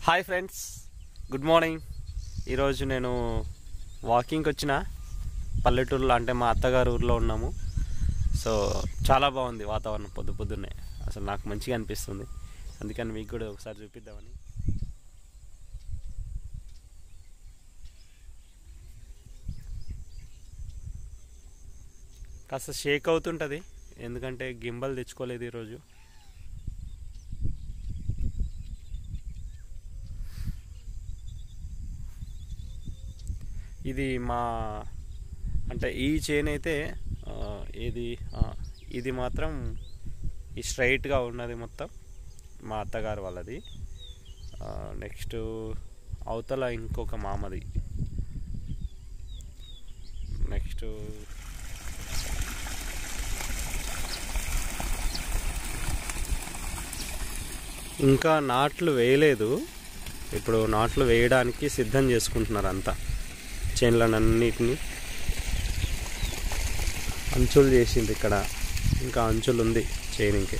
Hi friends good morning ఈరోజు నేను వాకింగ్కి వచ్చిన పల్లెటూరులో అంటే మా అత్తగారు ఊర్లో ఉన్నాము సో చాలా బాగుంది వాతావరణం పొద్దు పొద్దున్నే అసలు నాకు మంచిగా అనిపిస్తుంది అందుకని మీకు కూడా ఒకసారి చూపిద్దామని కాస్త షేక్ అవుతుంటుంది ఎందుకంటే గింబల్ తెచ్చుకోలేదు ఈరోజు ఇది మా అంటే ఈ చైన్ అయితే ఆ, ఇది ఆ, ఇది మాత్రం ఈ స్ట్రైట్గా ఉన్నది మొత్తం మా అత్తగారు వాళ్ళది నెక్స్ట్ అవతల ఇంకొక మామది నెక్స్ట్ ఇంకా నాట్లు వేయలేదు ఇప్పుడు నాట్లు వేయడానికి సిద్ధం చేసుకుంటున్నారు అంతా చైన్లనన్నిటిని అంచులు చేసింది ఇక్కడ ఇంకా అంచులు ఉంది చైన్కి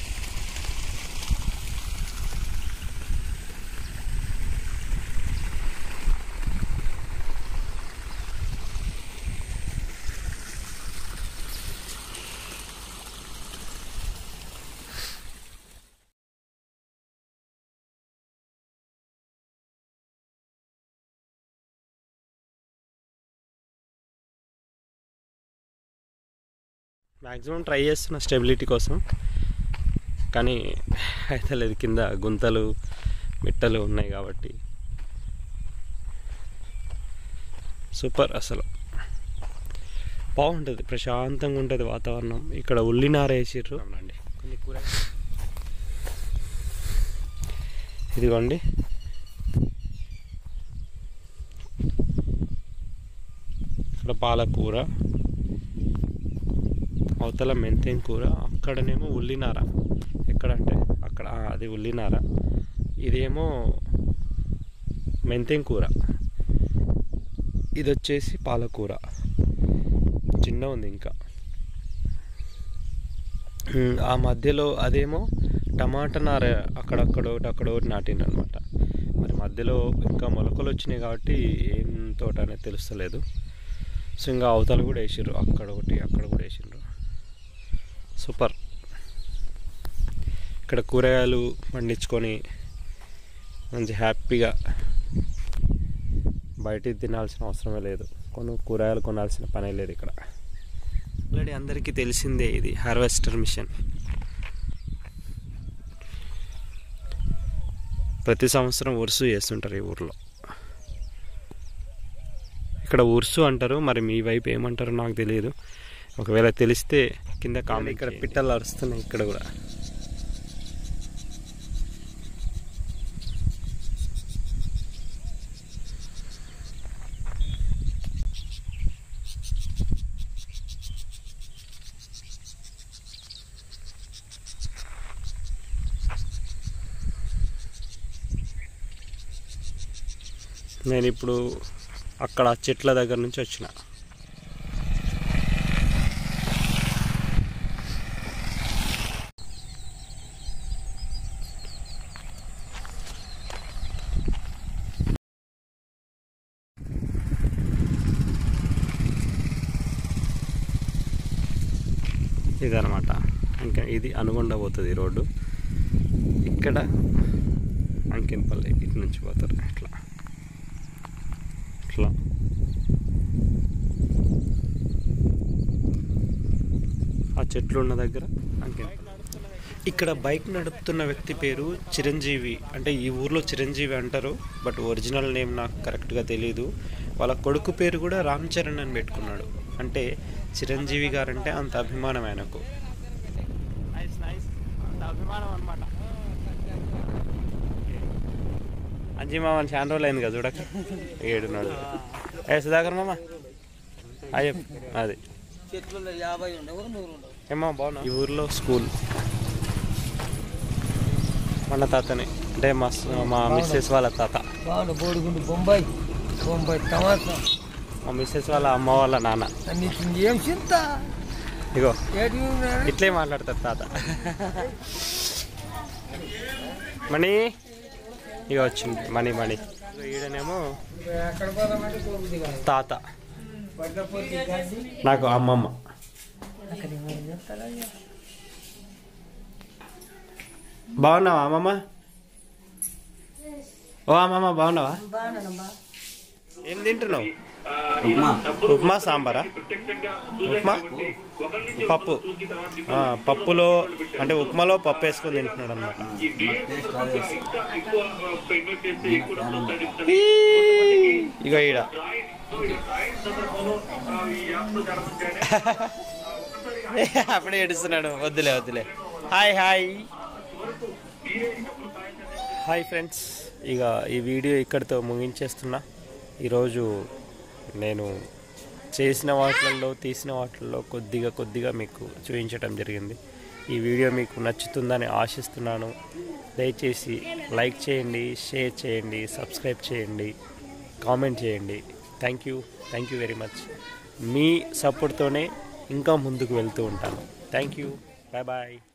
మ్యాక్సిమం ట్రై చేస్తున్న స్టెబిలిటీ కోసం కానీ అయితే లేదు కింద గుంతలు మిట్టలు ఉన్నాయి కాబట్టి సూపర్ అసలు బాగుంటుంది ప్రశాంతంగా ఉంటుంది వాతావరణం ఇక్కడ ఉల్లినార వేసిర్రు అవునండి కొన్ని కూర ఇదిగోండి ఇక్కడ పాలకూర అవతల మెంతెం కూర అక్కడనేమో ఉల్లినార ఎక్కడంటే అక్కడ ఆ, అది ఉల్లినార ఇదేమో మెంతెం కూర ఇది వచ్చేసి పాలకూర చిన్న ఉంది ఇంకా ఉమ్, ఆ మధ్యలో అదేమో టమాటా నార అక్కడక్కడ ఒకటి అక్కడ ఒకటి నాటిండ్రు అనమాట మరి మధ్యలో ఇంకా మొలకలు వచ్చినాయి కాబట్టి ఏం తోట అనేది తెలుస్తలేదు సో ఇంకా అవతల కూడా వేసిర్రు అక్కడ ఒకటి అక్కడ కూడా వేసిండ్రు సూపర్ ఇక్కడ కూరగాయలు పండించుకొని మంచి హ్యాపీగా బయటికి తినాల్సిన అవసరమే లేదు కొను కూరగాయలు కొనాల్సిన పనే లేదు ఇక్కడ ఆల్రెడీ అందరికీ తెలిసిందే ఇది హార్వెస్టర్ మిషన్ ప్రతి సంవత్సరం ఉరుసు చేస్తుంటారు ఈ ఊర్లో ఇక్కడ ఉరుసు అంటారు మరి మీ వైపు ఏమంటారో నాకు తెలియదు ఒకవేళ తెలిస్తే కింద కామెంట్ ఇక్కడ పిట్టలు అరుస్తున్నాయి ఇక్కడ కూడా నేను ఇప్పుడు అక్కడ చెట్ల దగ్గర నుంచి వచ్చిన ఇదనమాట ఇంకా ఇది అనుగుండా పోతుంది ఈ రోడ్డు ఇక్కడ అంకిన్పల్లి ఇటు నుంచి పోతారు ఇట్లా ఇట్లా ఆ చెట్లు ఉన్న దగ్గర అంకిన్పల్లి ఇక్కడ బైక్ నడుపుతున్న వ్యక్తి పేరు చిరంజీవి అంటే ఈ ఊర్లో చిరంజీవి అంటారు బట్ ఒరిజినల్ నేమ్ నాకు కరెక్ట్గా తెలియదు వాళ్ళ కొడుకు పేరు కూడా రామ్ చరణ్ అని పెట్టుకున్నాడు అంటే చిరంజీవి గారంటే అంత అభిమానం ఆయనకు అభిమానం అనమాట అంజీ మామ చాలా రోజులు అయింది కదా చూడక ఏడున్నాడు ఏ సుధాకర్ మామ అయ్యో అది చేతుల్లో యాభై ఉండవు నూరు ఉండవు ఏమో బాగున్నా ఈ ఊర్లో స్కూల్ మన తాతనే అంటే మా స- మా మిస్సెస్ వాళ్ళ తాత బాగుండు బోడిగుండు బొంబాయి బొంబాయి టమాటా మా మిస్సెస్ వాళ్ళ అమ్మ వాళ్ళ నాన్న అన్ని తిండి ఏం చింత ఇగో ఏటి ఉన్నాడు? ఇట్లే మాట్లాడతారు తాత మణి ఇక వచ్చింది మనీ మనీ ఇక ఈడనేమో ఎక్కడ పోదామంటే పోతుంది కాదు తాత పట్టపోతే గడ్డి నాకు అమ్మమ్మ అక్కడ ఏమైనా చెప్తారా ఇక? బాగున్నావా అమ్మమ్మ ఓ అమ్మమ్మ బాగున్నావా ఏం తింటున్నావు ఉప్మా సాంబారా ఉప్మా పప్పు ఆ, పప్పులో అంటే ఉప్మాలో పప్పు వేసుకొని తింటున్నాడు అనమాట ఇక ఈడ అప్పుడే ఏడుస్తున్నాడు వద్దులే వద్దులే హాయ్ హాయ్ హాయ్ ఫ్రెండ్స్ ఇక ఈ వీడియో ఇక్కడితో ముగించేస్తున్నా ఈరోజు నేను చేసిన వాటిల్లో తీసిన వాటిల్లో కొద్దిగా కొద్దిగా మీకు చూపించడం జరిగింది ఈ వీడియో మీకు నచ్చుతుందని ఆశిస్తున్నాను దయచేసి లైక్ చేయండి షేర్ చేయండి సబ్స్క్రైబ్ చేయండి కామెంట్ చేయండి thank you thank you very much మీ సపోర్ట్తోనే ఇంకా ముందుకు వెళ్తూ ఉంటాను థ్యాంక్ యూ బాయ్ బాయ్